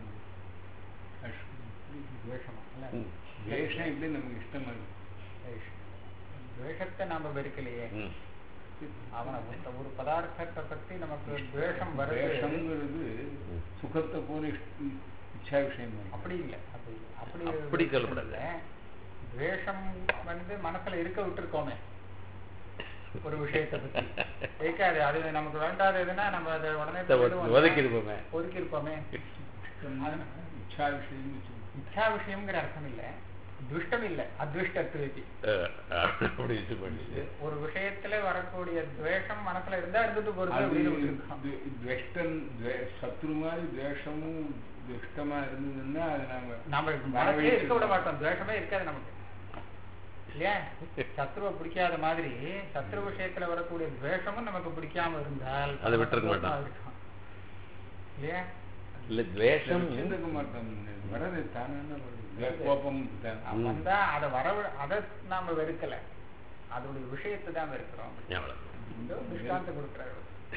துவேஷம் அல்ல ம். துவேஷம் எப்படி நமக்கு இஷ்டமா இருக்கு துவேஷத்தை நாம வெறுக்கலையே ம். அவனை ஒரு- ஒரு பதார்த்தத்தை பத்தி நமக்கு துவேஷம் வருது துவேஷங்கிறது சுகத்தை போல இஷ்ட- இச்சா விஷயம் இல்லை. அப்படி இல்லை அப்படி அப்படி அப்படி சொல்லக்கூடாது. இல்லை. துவேஷம் வந்து மனசுல இருக்க விட்டுருக்கோமே ஒரு விஷயத்தை பத்தி இருக்காது அது நமக்கு வேண்டாததுன்னா நம்ம அதை உடனே இதை ஒது- விடுவோம். ஒதுக்கி இருப்போமே. ஒதுக்கி இருப்போமே இஷ்டம்னா இச்சா விஷயம்னு வச்சுக்கோங்க. இச்சா விஷயம்ங்கிற அர்த்தம் இல்லை துஷ்டம் இல்ல அத்விஷ்டத்துவதி அஹ், அப்படி இது பண்ணி ஒரு விஷயத்துல வரக்கூடிய துவேஷம் மனசுல இருந்தா இருந்துட்டு போறது அது அப்படின்னு விட்டுருக்கோம். து- துவேஷ்டன் துவே- சத்ரு மாதிரி துவேஷமும் துஷ்டமா இருந்ததுன்னா அது நாம நம்ம மனசுலயே இருக்க விட மாட்டோம் துவேஷமே இருக்காது நமக்கு இல்லையா சத்ருவை பிடிக்காத மாதிரி சத்ரு விஷயத்துல வரக்கூடிய துவேஷமும் நமக்கு பிடிக்காம இருந்தால் அதை விட்டுருக்க மாட்டோம். சந்தோஷமா இருக்கும். இல்லையா இல்ல துவேஷம் வச்சிருக்க மாட்டோம் வரது தானே வருது துவே- கோபம் தான். ம். வந்தா அதை வர அதை நாம வெறுக்கல அதோடைய விஷயத்தை தான் வெறுக்கிறோம் அவ்வளவு. இந்த திருஷ்டாந்தம் கொடுக்குறாரு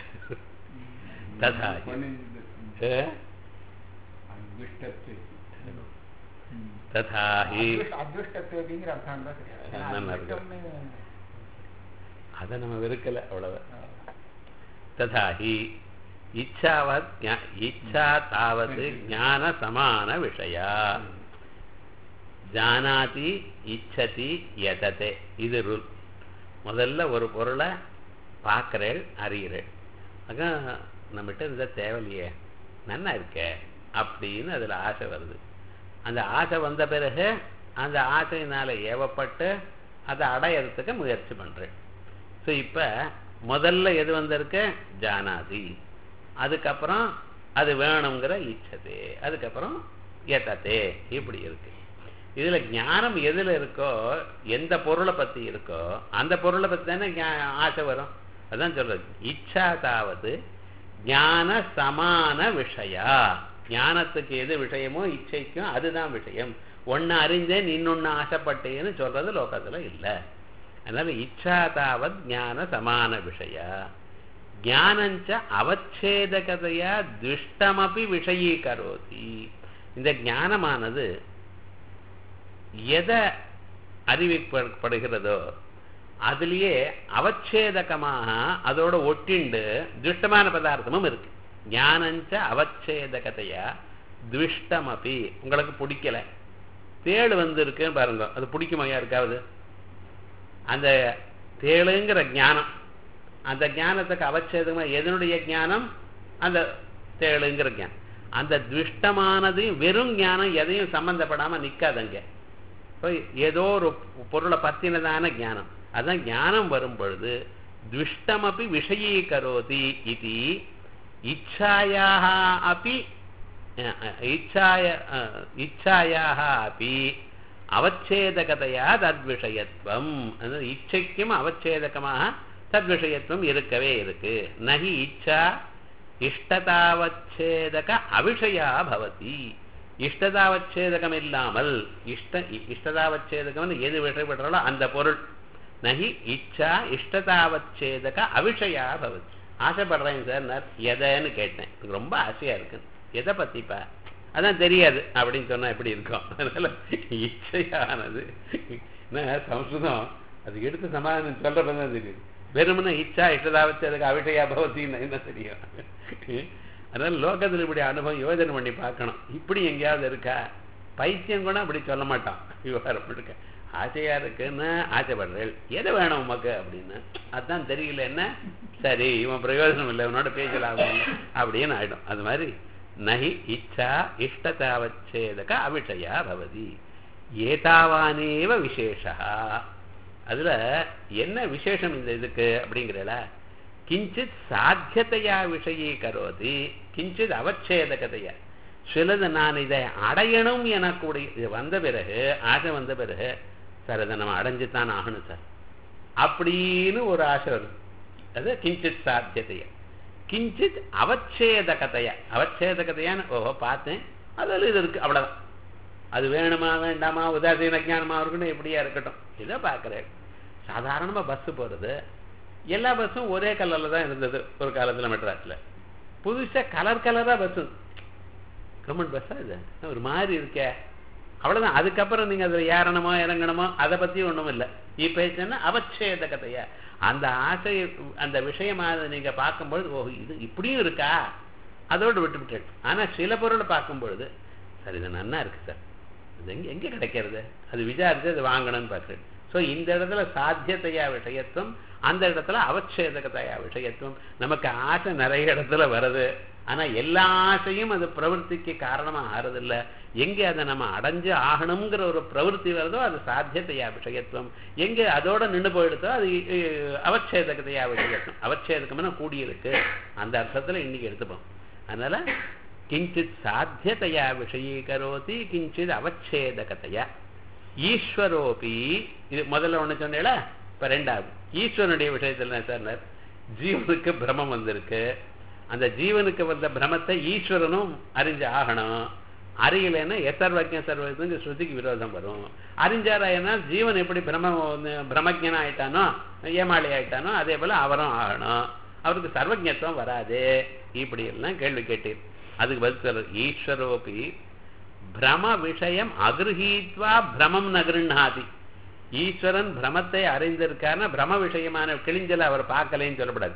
ததா பண்ணிட்டு அஹ், துஷ்டத்தை ததா ஹி அத்விஷ்டத்துவதிங்கிற அர்த்தம் தான் சரியா ஏன்னா நல்லா இருக்கு. அத்விஷ்டம்னு, அதை நம்ம வெறுக்கல அவ்வளவு ததா ஹி இச்சாவத் ஞா- இச்சா தாவது ஞான சமான விஷயா ஜானாதி இச்சதி யததே இது ரூல் முதல்ல ஒரு பொருளை பார்க்குறேள் அறிகிறேள் ஆக நம்மகிட்ட இருந்த தேவையில்லையே நன்னா இருக்கே அப்படின்னு அதில் ஆசை வருது அந்த ஆசை வந்த பிறகு அந்த ஆசையினால் ஏவப்பட்டு அதை அடையறதுக்கு முயற்சி பண்ணுறேன் ஸோ இப்போ முதல்ல எது வந்திருக்கு ஜானாதி அதுக்கப்புறம் அது வேணுங்கிற இச்சதே அதுக்கப்புறம் எத்ததே இப்படி இருக்கு இதுல ஞானம் எதுல இருக்கோ எந்த பொருளை பத்தி இருக்கோ அந்த பொருளை பத்தி தானே ஞா- ஆசை வரும் அதான் சொல்றது இச்சா தாவது ஞான சமான விஷயா ஞானத்துக்கு எது விஷயமோ இச்சைக்கும் அதுதான் விஷயம் ஒன்னு அறிந்தேன் இன்னொன்னு ஆசைப்பட்டேன்னு சொல்றது லோகத்துல இல்லை அதனால இச்சா தாவத் ஞான சமான விஷயா ஞானஞ்ச அவச்சேதகதையா துஷ்டமபி விஷயீகரோதி இந்த ஞானமானது எதை அறிவிக்கப்படுகிறதோ அதுலயே அவச்சேதகமாக அதோட ஒட்டிண்டு துஷ்டமான பதார்த்தமும் இருக்கு ஞானஞ்ச அவச்சேதகதையா துஷ்டமபி உங்களுக்கு பிடிக்கல தேள் வந்திருக்குன்னு பாருங்க அது பிடிக்குமா யாருக்காவது அந்த தேளுங்கிற ஞானம் அந்த ஞானத்துக்கு அவச்சேதமா எதனுடைய ஞானம் அந்த தேளுங்கிற ஞானம் அந்த துஷ்டமானதையும் வெறும் ஞானம் எதையும் சம்பந்தப்படாம நிக்காதங்க இப்போ ஏதோ ஒரு பொருளை பத்தினதான ஞானம் அதான் ஞானம் வரும் பொழுது துஷ்டமப்பி விஷயீகரோதி இது இச்சாயாக அப்பி இச்சாய இச்சாயாக அப்பி அவச்சேதகதையா தத்விஷயத்துவம் அதாவது இச்சைக்கும் அவச்சேதகமாக தத்விஷயத்துவம் இருக்கவே இருக்கு நகி இச்சா இஷ்டதாவச்சேதக அவிஷயா பவதி இஷ்டதாவச்சேதகம் இல்லாமல் இஷ்ட இஷ்டதாவச்சேதகம் எது விஷயப்படுறாலோ அந்த பொருள் நகி இச்சா இஷ்டதாவச்சேதக அவிஷயா பவதி ஆசைப்படுறேன் சார் எதைன்னு கேட்டேன் எனக்கு ரொம்ப ஆசையா இருக்கு எதை பத்திப்பா அதான் தெரியாது அப்படின்னு சொன்னா எப்படி இருக்கும் அதனால இச்சையானது என்ன சம்ஸ்கிருதம் அது எடுத்து சமாதானம் சொல்றப்பதான் தெரியுது வெறுமனே இச்சா இஷ்டதாவச்சேதக அவிஷயா பவத்தின்னு என்ன தெரியும் அதனால லோகத்தில் இப்படி அனுபவம் யோஜனை பண்ணி பார்க்கணும் இப்படி எங்கேயாவது இருக்கா பைத்தியம் கூட அப்படி சொல்ல மாட்டான் விவகாரம் இருக்க ஆசையா இருக்குன்னு ஆசைப்படுறேன் எது வேணும் உமக்கு அப்படின்னு அதான் தெரியல என்ன சரி இவன் பிரயோஜனம் இல்லை இவனோட பேசலாம் அப்படின்னு ஆயிடும் அது மாதிரி நகி இச்சா இஷ்டதாவச்சேதக அவிஷயா பவதி ஏதாவானேவ விசேஷா அதுல என்ன விசேஷம் இந்த இதுக்கு அப்படிங்கிறல கிஞ்சித் சாத்தியத்தையா விஷயீகரோதி கிஞ்சித் அவச்சேதகதையா சிலது நான் இதை அடையணும் எனக்கூடிய இது வந்த பிறகு ஆசை வந்த பிறகு சார் இதை நம்ம அடைஞ்சுத்தான் ஆகணும் சார் அப்படின்னு ஒரு ஆசை வருது அது கிஞ்சித் சாத்தியத்தையா கிஞ்சித் அவச்சேதகதையா அவச்சேதகதையான்னு ஓஹோ பார்த்தேன் அதில் இது இருக்கு அவ்வளவுதான் அது வேணுமா வேண்டாமா உதாசீன ஞானமா இருக்கணும் எப்படியா இருக்கட்டும் இதை பார்க்குறேன் சாதாரணமாக பஸ்ஸு போகிறது எல்லா பஸ்ஸும் ஒரே கலரில் தான் இருந்தது ஒரு காலத்தில் மெட்ராஸில் புதுசாக கலர் கலராக பஸ்ஸு கவர்மெண்ட் பஸ்ஸா இது ஒரு மாதிரி இருக்கே அவ்வளோதான் அதுக்கப்புறம் நீங்கள் அதில் ஏறணுமோ இறங்கணுமோ அதை பற்றி ஒன்றும் இல்லை இப்போ என்ன அவச்சேத கதையா அந்த ஆசை அந்த விஷயமாக நீங்கள் பார்க்கும்பொழுது ஓ இது இப்படியும் இருக்கா அதோடு விட்டு விட்டு ஆனால் சில பொருளை பார்க்கும்பொழுது சார் இது நன்னா இருக்கு சார் இது எங்கே எங்கே கிடைக்கிறது அது விசாரித்து அது வாங்கணும்னு பார்க்குறேன் ஸோ இந்த இடத்துல சாத்தியத்தையா விஷயத்துவம் அந்த இடத்துல அவச்சேதகதையா விஷயத்துவம் நமக்கு ஆசை நிறைய இடத்துல வருது ஆனா எல்லா ஆசையும் அது பிரவൃத்திக்கு காரணமா ஆறதில்ல எங்கே அதை நம்ம அடைஞ்சு ஆகணுங்கிற ஒரு பிரவೃத்தி வருதோ அது சாத்தியத்தையா விஷயத்துவம் எங்கே அதோட நின்று போயிடுதோ அது அஹ், அவச்சேதகத்தையா விஷயத்துவம் அவச்சேதகம்னு கூடியிருக்கு அந்த அர்த்தத்துல இன்னைக்கு எடுத்துப்போம் அதனால கிஞ்சித் சாத்தியத்தையா விஷயீகரோதி கிஞ்சித் அவச்சேதகத்தையா ஈஸ்வரோபி இது முதல்ல ஒண்ணு சொன்னேல இப்ப ரெண்டாவது ஈஸ்வரனுடைய விஷயத்துல என்ன சார் ஜீவனுக்கு பிரமம் வந்திருக்கு அந்த ஜீவனுக்கு வந்த பிரமத்தை ஈஸ்வரனும் அறிஞ்சு ஆகணும் அறியலைன்னா எசர்வஜ சர்வஜங்க ஸ்ருதிக்கு விரோதம் வரும் அறிஞ்சாராயனா ஜீவன் எப்படி பிரம பிரமஜனா ஆயிட்டானோ ஏமாளி ஆயிட்டானோ அதே போல அவரும் ஆகணும் அவருக்கு சர்வஜத்துவம் வராது இப்படி எல்லாம் கேள்வி கேட்டீர் அதுக்கு பதில் சொல்ற ஈஸ்வரோபி பிரம விஷயம் அகிருஹீத்வா பிரமம் நகிருண்ணாதி ஈஸ்வரன் பிரமத்தை அறிந்திருக்காருன்னா பிரம விஷயமான கிழிஞ்சலை அவர் பார்க்கலைன்னு சொல்லப்படாது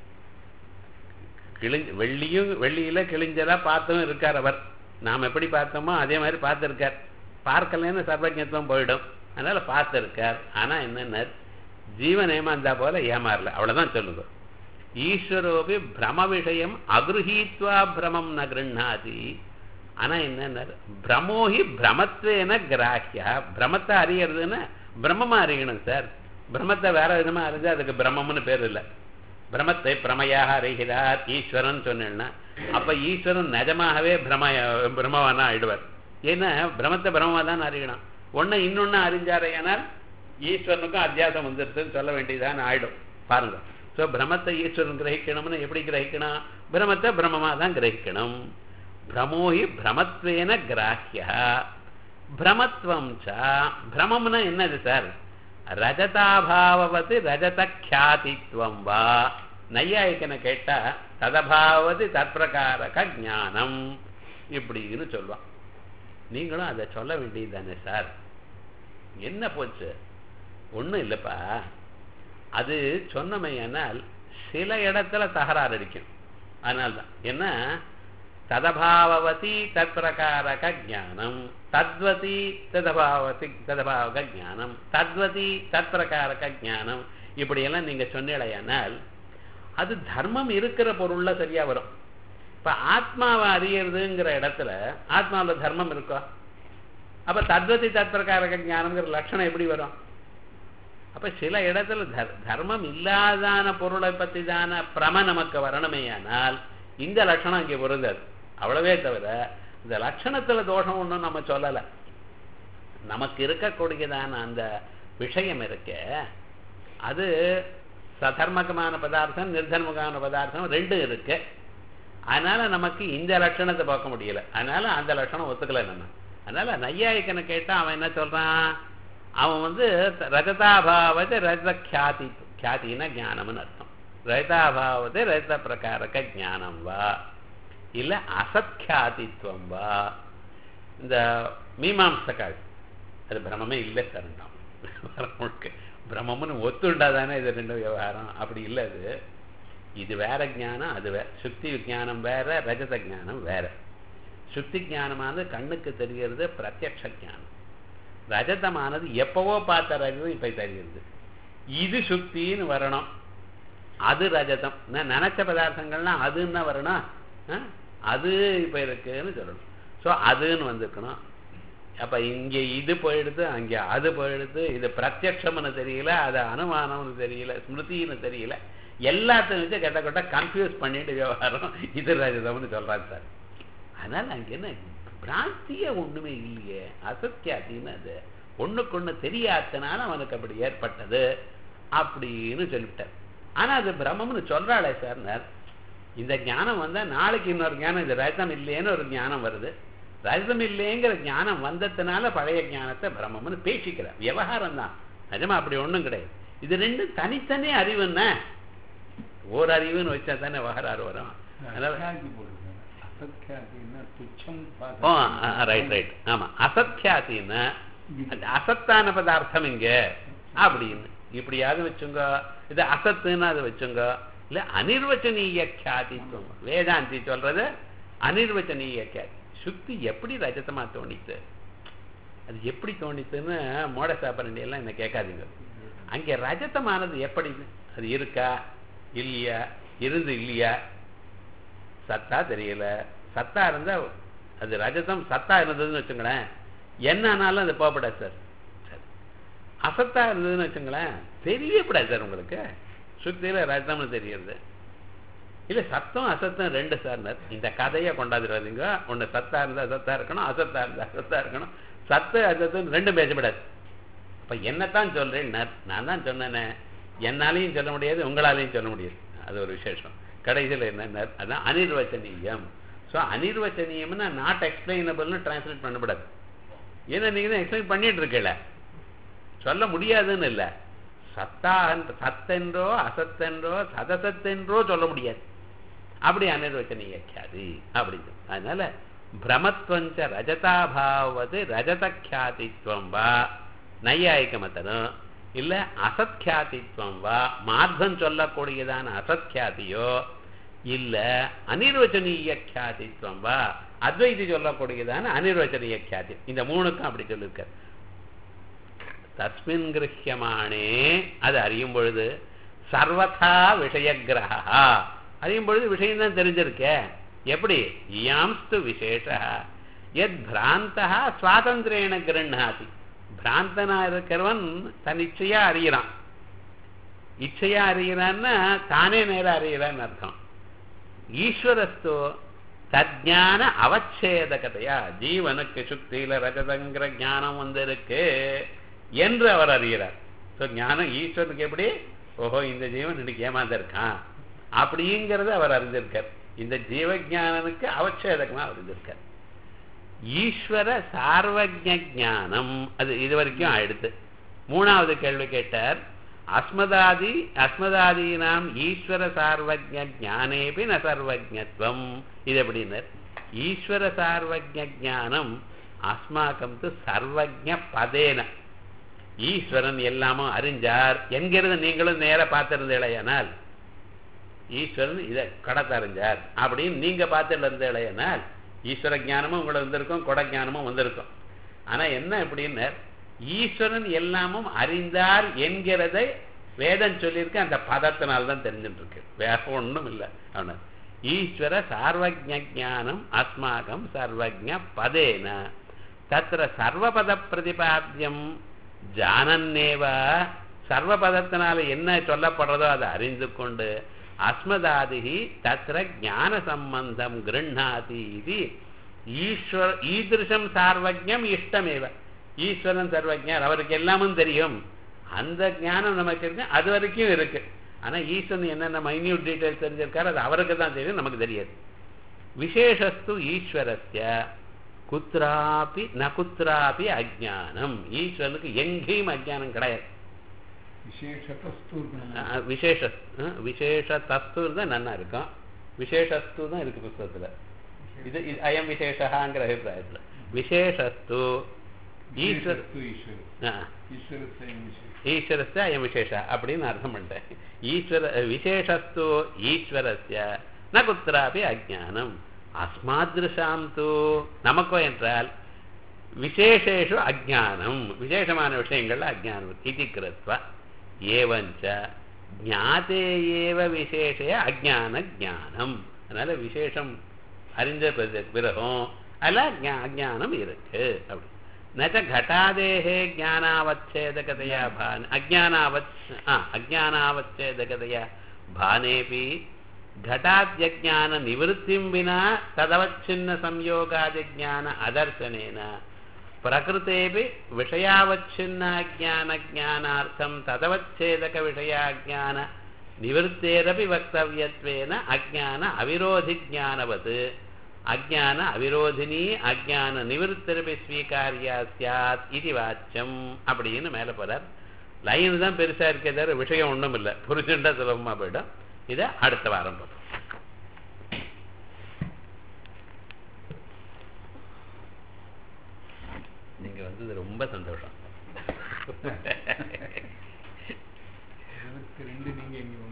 கிழி வெள்ளியும் வெள்ளியில கிழிஞ்சலா பார்த்தும் இருக்கார் அவர் நாம் எப்படி பார்த்தோமோ அதே மாதிரி பார்த்துருக்கார் பார்க்கலைன்னு சர்வஜத்துவம் போயிடும் அதனால பார்த்துருக்கார் ஆனா என்னென்ன ஜீவன் ஏமாந்தா போல ஏமாறல அவ்வளவுதான் சொல்லுங்க ஈஸ்வரோபி பிரம விஷயம் அகிருஹீத்வா பிரமம் ந கிருண்ணாதி ஆனா என்ன பிரமோஹி பிரமத்வேன கிராஹ்யா பிரமத்தை அறியறதுன்னா பிரம்மமா அறியணும் சார் பிரம்மத்தை வேற விதமா அறிஞ்சா அதுக்கு பிரம்மம்னு பேர் இல்லை பிரமத்தை பிரமையாக அறிகிறார் ஈஸ்வரன் சொன்னேன்னா அப்ப ஈஸ்வரன் நிஜமாகவே பிரம பிரம்மவானா ஆயிடுவார் ஏன்னா பிரமத்தை பிரம்மமா தான் அறியணும் ஒண்ணு இன்னொன்னு அறிஞ்சாரையானால் ஈஸ்வரனுக்கும் அத்தியாசம் வந்துருச்சுன்னு சொல்ல வேண்டியதான் ஆயிடும் பாருங்க ஸோ பிரமத்தை ஈஸ்வரன் கிரகிக்கணும்னு எப்படி கிரகிக்கணும் பிரமத்தை பிரம்மமா தான் கிரகிக்கணும் பிரமோஹி பிரமத்வேன கிராஹ்யா பிரமத்வம் ச பிரமம்னா என்னது சார் ரஜதாபாவவது ரஜத கியாதித்வம் வா நையாயிக்கனை கேட்டா ததபாவது தற்பிரகாரக ஞானம் இப்படின்னு சொல்லுவான் நீங்களும் அதை சொல்ல வேண்டியது தானே சார் என்ன போச்சு ஒண்ணும் இல்லப்பா அது சொன்னமையானால் சில இடத்துல தகராறு அடிக்கும் அதனால்தான் என்ன ததபாவதி தற்பிரகாரக ஞானம் தத்வதி ததபாவதி ததபாவக ஞானம் தத்வதி தற்பிரகாரக ஞானம் இப்படியெல்லாம் நீங்க சொன்னீழையானால் அது தர்மம் இருக்கிற பொருள்ல சரியா வரும் இப்ப ஆத்மாவை அறியறதுங்கிற இடத்துல ஆத்மாவில் தர்மம் இருக்கோ அப்ப தத்வதி தற்பிரகாரக ஞானம்ங்கிற லட்சணம் எப்படி வரும் அப்ப சில இடத்துல தர் தர்மம் இல்லாதான பொருளை பத்தி தான பிரம நமக்கு வரணுமேயானால் இந்த லட்சணம் இங்கே பொருந்தாது அவ்வளவே தவிர இந்த லட்சணத்துல தோஷம் ஒன்றும் நம்ம சொல்லலை நமக்கு இருக்கக்கூடியதான அந்த விஷயம் இருக்க அது சதர்மகமான பதார்த்தம் நிர்தர்மகமான பதார்த்தம் ரெண்டும் இருக்கு அதனால நமக்கு இந்த லட்சணத்தை பார்க்க முடியல அதனால அந்த லட்சணம் ஒத்துக்கல நம்ம அதனால நையாயிக்கனை கேட்டா அவன் என்ன சொல்றான் அவன் வந்து ரஜதாபாவது ரஜத கியாதி கியாத்தினா ஞானம்னு அர்த்தம் ரஜதாபாவது ரஜத பிரகாரக ஞானம் வா இல்ல அசத்யாதித்வம் வா இந்த மீமாம்சக்காள் அது பிரமமே இல்லை சார் முழுக்க பிரம்மம்னு ஒத்துண்டாதானே இது ரெண்டு விவகாரம் அப்படி இல்லை அது இது வேற ஞானம் அது வேற சுக்தி ஞானம் வேற ரஜத ஞானம் வேற சுக்தி ஞானமானது கண்ணுக்கு தெரிகிறது பிரத்யக்ஷ ஞானம் ரஜதமானது எப்பவோ பார்த்த ரஜதம் இப்ப தெரிகிறது இது சுக்தின்னு வரணும் அது ரஜதம் நான் நினைச்ச பதார்த்தங்கள்லாம் அதுன்னு வரணும் ஆ? அது இப்ப இருக்குன்னு சொல்லணும் ஸோ அதுன்னு வந்திருக்கணும் அப்ப இங்க இது போயிடுது அங்க அது போயிடுது இது பிரத்யக்ஷம்னு தெரியல அது அனுமானம்னு தெரியல ஸ்மிருதின்னு தெரியல எல்லாத்தையும் வச்சு கெட்ட கொட்ட கன்ஃபியூஸ் பண்ணிட்டு விவகாரம் இது ரஜதம்னு சொல்றாங்க சார் அதனால அங்க என்ன பிராந்திய ஒண்ணுமே இல்லையே அசத்தியாத்தின்னு அது ஒண்ணுக்கு ஒண்ணு தெரியாதனால அவனுக்கு அப்படி ஏற்பட்டது அப்படின்னு சொல்லிவிட்டார் ஆனா அது பிரம்மம்னு சொல்றாளே சார் இந்த ஞானம் வந்தா நாளைக்கு இன்னொரு ஞானம் இது ரஜதம் இல்லையேன்னு ஒரு ஞானம் வருது ரஜதம் இல்லைங்கிற ஞானம் வந்ததுனால பழைய ஞானத்தை பிரம்மம்னு பேசிக்கிறார் விவகாரம் தான் நிஜமா அப்படி ஒண்ணும் கிடையாது இது ரெண்டும் தனித்தனி அறிவுன்னா ஓர் அறிவுன்னு வச்சா தானே விவகாரம் வரும் அதனால அசத்யாதி போடுங்க அசத்யாதின்னா துச்சம் ஓ பார்த்து ரைட் ரைட் ஆமா அசத்தியாத்தின்னா அந்த அசத்தான பதார்த்தம் இங்க அப்படின்னு இப்படியாவது வச்சுங்க இது அசத்துன்னு அதை வச்சுங்க இல்ல அனிர்வச்சனீய கியாதித்துவம் வேதாந்தி சொல்றது அனிர்வச்சனீய கியாதி சுத்தி எப்படி ரஜதமா தோணித்து அது எப்படி தோணித்துன்னு மோட சாப்பரண்டி எல்லாம் என்ன கேட்காதீங்க அங்கே ரஜதமானது எப்படி அது இருக்கா இல்லையா இருந்து இல்லையா சத்தா தெரியல சத்தா இருந்தா அது ரஜதம் சத்தா இருந்ததுன்னு வச்சுங்களேன் என்னன்னாலும் அது போகப்படாது சார் சரி அசத்தா இருந்ததுன்னு வச்சுங்களேன் தெரியப்படாது சார் உங்களுக்கு சுத்தியில ரஜதம்னு தெரியறது இல்ல சத்தம் அசத்தம் ரெண்டு சார்னர் இந்த கதையை கொண்டாந்துடாதீங்க ஒண்ணு சத்தா இருந்தா அசத்தா இருக்கணும் அசத்தா இருந்தா அசத்தா இருக்கணும் சத்து அசத்தம் ரெண்டும் பேசப்படாது அப்ப என்னத்தான் சொல்றேன் நான் தான் சொன்னேனே என்னாலையும் சொல்ல முடியாது உங்களாலையும் சொல்ல முடியாது அது ஒரு விசேஷம் கடைசியில் என்ன அதான் அனிர்வச்சனீயம் ஸோ அனிர்வச்சனீயம்னா நாட் எக்ஸ்பிளைனபிள்னு டிரான்ஸ்லேட் பண்ணக்கூடாது ஏன்னா நீங்க தான் எக்ஸ்பிளைன் பண்ணிட்டு இருக்கல சொல்ல முடியாதுன்னு இல்லை சத்தா சத்தென்றோ அசத்தென்றோ சதசத்தென்றோ சொல்ல முடியாது அப்படி அனிர்வச்சனீயக்காது அப்படின்னு அதனால பிரமத்வஞ்ச ரஜதாபாவது ரஜதக்கியாதித்வம் வா நையாயிக்க மத்தனும் இல்ல அசத்யாதித்வம் வா மார்க்கம் சொல்லக்கூடியதான அசத்யாதியோ இல்ல அனிர்வச்சனீய கியாதித்வம் வா அத்வைதி சொல்லக்கூடியதான அனிர்வச்சனீய கியாதி இந்த மூணுக்கும் அப்படி சொல்லியிருக்கார் தஸ்மின் கிரஹியமானே அது அறியும் பொழுது சர்வதா விஷயகிரகா அறியும் பொழுது விஷயம் தான் தெரிஞ்சிருக்க எப்படி இயாம்ஸ்து விசேஷ எத் பிராந்தா சுவாதந்திரேன கிரண்ணாதி பிராந்தனா இருக்கிறவன் தன் இச்சையா அறிகிறான் இச்சையா அறிகிறான்னா தானே நேரம் அறிகிறான்னு அர்த்தம் ஈஸ்வரஸ்து தஜான அவச்சேதகதையா ஜீவனுக்கு சுத்தியில ரஜதங்கிற ஞானம் வந்திருக்கு என்று அவர் அறிகிறார் ஸோ ஞானம் ஈஸ்வரனுக்கு எப்படி ஓஹோ இந்த ஜீவன் இன்னைக்கு ஏமாந்திருக்கான் அப்படிங்கிறத அவர் அறிஞ்சிருக்கார் இந்த ஜீவஜானனுக்கு அவச்சேதகமா அறிஞ்சிருக்கார் ஈஸ்வர சார்வஜ ஞானம் அது இது வரைக்கும் ஆயிடுத்து மூணாவது கேள்வி கேட்டார் அஸ்மதாதி அஸ்மதாதீனாம் ஈஸ்வர சார்வஜ ஞானேபி ந சர்வஜத்வம் இது எப்படின்னார் ஈஸ்வர சார்வஜ ஞானம் அஸ்மாக்கம் து சர்வஜ பதேன ஈஸ்வரன் எல்லாமும் அறிஞ்சார் என்கிறது நீங்களும் நேர பார்த்திருந்தேளையானால் ஈஸ்வரன் இதை கடத்த அறிஞ்சார் அப்படின்னு நீங்க பார்த்துருந்தேளையானால் ஈஸ்வர ஞானமும் உங்களை வந்திருக்கும் கொட ஞானமும் வந்திருக்கும் ஆனா என்ன எப்படின்னு ஈஸ்வரன் எல்லாமும் அறிந்தார் என்கிறதை வேதம் சொல்லியிருக்கு அந்த பதத்தினால்தான் தான் தெரிஞ்சுட்டு இருக்கு வேற ஒண்ணும் இல்லை அவன ஈஸ்வர சார்வஜ ஜானம் அஸ்மாகம் சர்வஜ பதேன தத்திர சர்வபத பிரதிபாத்தியம் ஜானன்னேவா சர்வபதத்தினால என்ன சொல்லப்படுறதோ அதை அறிந்து கொண்டு அஸ்மதாதிகி தத்திர ஞான சம்பந்தம் கிருண்ணாதி இது ஈஸ்வர ஈதிருஷம் சார்வஜம் இஷ்டமேவ ஈஸ்வரன் சர்வஜர் அவருக்கு எல்லாமும் தெரியும் அந்த ஞானம் நமக்கு இருக்கு அது வரைக்கும் இருக்கு ஆனா ஈஸ்வரன் என்னென்ன மைன்யூட் டீட்டெயில்ஸ் தெரிஞ்சிருக்காரு அது அவருக்கு தான் தெரியும் நமக்கு தெரியாது விசேஷஸ்து ஈஸ்வரஸ்ய குத்ராபி ந குத்ராபி அஜானம் ஈஸ்வரனுக்கு எங்கேயும் அஜானம் கிடையாது விசேஷத்தஸ்து இருக்கணும் அஹ் விசேஷ அஹ் விசேஷ தஸ்து தான் நன்னா இருக்கும் விசேஷஸ்து தான் இருக்கு புஸ்தகத்துல இது இது அயம் விசேஷாங்கிற அபிப்பிராயத்துல விசேஷஸ்து ஈஸ்வர விசேஷஸ்து ஈஸ்வர அஹ், ஈஸ்வரஸ்ய விசேஷ ஈஸ்வரஸ்ய அயம் விசேஷ அப்படின்னு அர்த்தம் பண்ணிட்டேன் ஈஸ்வர விசேஷஸ்து ஈஸ்வரஸ்ய ந குத்திராபி அஜானம் அஸ்மாதிருஷாம் தூ நமக்கோ என்றால் விசேஷேஷு அஜானம் விசேஷமான விஷயங்கள்ல அஜானம் இது கிருத்வா ஏவஞ்ச ஞாதே ஏவ விசேஷே அஜான ஞானம் அதனால விசேஷம் அறிஞ்ச பிறகு- பிறகும் அதில் அஜானம் இருக்கு அப்படி நச்ச घटादेहे ज्ञानावच्छेदकतया भान अज्ञानावच् आ, अज्ञानावच्छेदकतया भानेऽपि घटाद्यज्ञाननिवृत्तिं विना तदवच्छिन्नसंयोगादिज्ञान अदर्शनेन प्रकृतेऽपि विषयावच्छिन्नाज्ञानज्ञानार्थं तदवच्छेदकविषयाज्ञान निवृत्तेरपि वक्तव्यत्वेन अज्ञान अविरोधिज्ञानवत् அஜான அவிரோதினி அஜான நிவிருத்திரபி ஸ்வீகாரியா சியாத் இது வாச்சம் அப்படின்னு மேலே போறார் லைன் தான் பெருசா இருக்கே தவிர விஷயம் ஒன்றும் இல்லை புரிஞ்சுட்டா சுலபமா போயிடும் இதை அடுத்த வாரம் பார்ப்போம் நீங்க வந்தது ரொம்ப சந்தோஷம் இருபத்தி ரெண்டு நீங்க இங்க